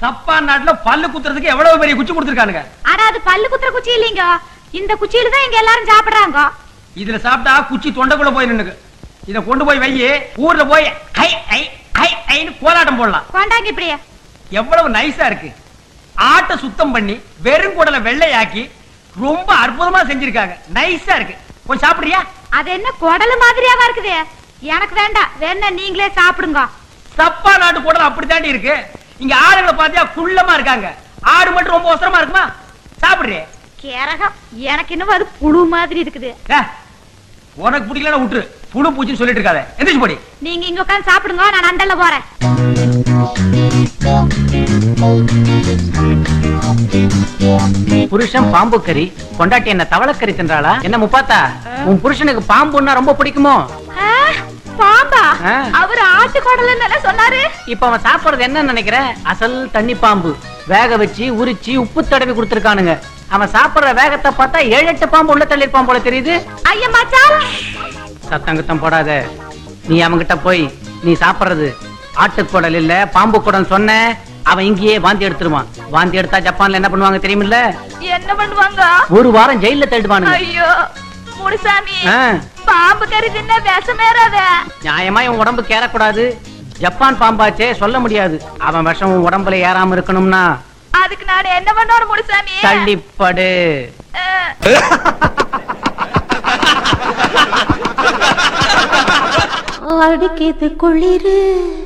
சப்பான் நாட்டுல பல்லு குத்துறதுக்கு எவ்வளவு பெரிய குச்சி கொடுத்துருக்கானுங்க ஆனா அது பல்லு குத்துற குச்சி இல்லைங்க இந்த குச்சியில தான் இங்க எல்லாரும் சாப்பிடுறாங்க இதுல சாப்பிட்டா குச்சி தொண்டைக்குள்ள போய் நின்னுக்கு இத கொண்டு போய் வை ஊர்ல போய் ஐ ஐ ஐ ஐன்னு கோலாட்டம் போடலாம் கொண்டாங்க இப்படியே எவ்வளவு நைஸா இருக்கு ஆட்டை சுத்தம் பண்ணி வெறும் குடலை வெள்ளையாக்கி ரொம்ப அற்புதமா செஞ்சிருக்காங்க நைஸா இருக்கு கொஞ்சம் சாப்பிடுறியா அது என்ன குடலு மாதிரியாவா இருக்குது எனக்கு வேண்டாம் வேணா நீங்களே சாப்பிடுங்க சப்பா நாட்டு குடல் அப்படித்தாண்டி இருக்கு இங்க ஆடுகளை பாத்தியா குள்ளமா இருக்காங்க ஆடு மட்டும் ரொம்ப அவசரமா இருக்குமா சாப்பிடுறியே கேரகம் எனக்கு இன்னும் அது புழு மாதிரி இருக்குது ஏ, உனக்கு பிடிக்கலன்னா விட்டுரு புழு பூச்சின்னு சொல்லிட்டு இருக்காத எந்திரிச்சு போடி நீங்க இங்க உட்கார்ந்து சாப்பிடுங்க நான் அண்டல்ல போறேன் புருஷன் பாம்பு கறி கொண்டாட்டி என்ன தவளக்கறி தின்றாளா என்ன முப்பாத்தா உன் புருஷனுக்கு பாம்புன்னா ரொம்ப பிடிக்குமோ ஆ, பாம்பா ஆ. அவர் ஆட்டு குடலுன்னு சொன்னாரு இப்ப அவன் சாப்பிடுறது என்ன நினைக்கிற அசல் தண்ணி பாம்பு வேக வச்சு உரிச்சு உப்பு தடவி கொடுத்திருக்கானுங்க அவன் சாப்பிடுற வேகத்தை பார்த்தா ஏழு எட்டு பாம்பு உள்ள தள்ளிருப்பான் போல தெரியுது ஐயா மச்சான் சத்தங்குத்தம் போடாத நீ அவன்கிட்ட போய் நீ சாப்பிடுறது ஆட்டுக்குடல் இல்ல பாம்பு குடல் சொன்ன அவன் இங்கேயே வாந்தி எடுத்துருவான் வாந்தி எடுத்தா ஜப்பான்ல என்ன பண்ணுவாங்க தெரியுமில்ல என்ன பண்ணுவாங்க ஒரு வாரம் ஜெயில தள்ளிடுவானுங்க ஐயோ முனுசாமி ஆ. பாம்பு கறி தின்ன விஷமேறாத நியாயமா இவன் உடம்புக்கு ஏறக்கூடாது ஜப்பான் பாம்பாச்சே சொல்ல முடியாது அவன் விஷம் உன் உடம்புல ஏறாம இருக்கணும்னா அதுக்கு நான் என்ன பண்ணணும் முனுசாமி தள்ளிப்படு அடிக்கிது குளிரு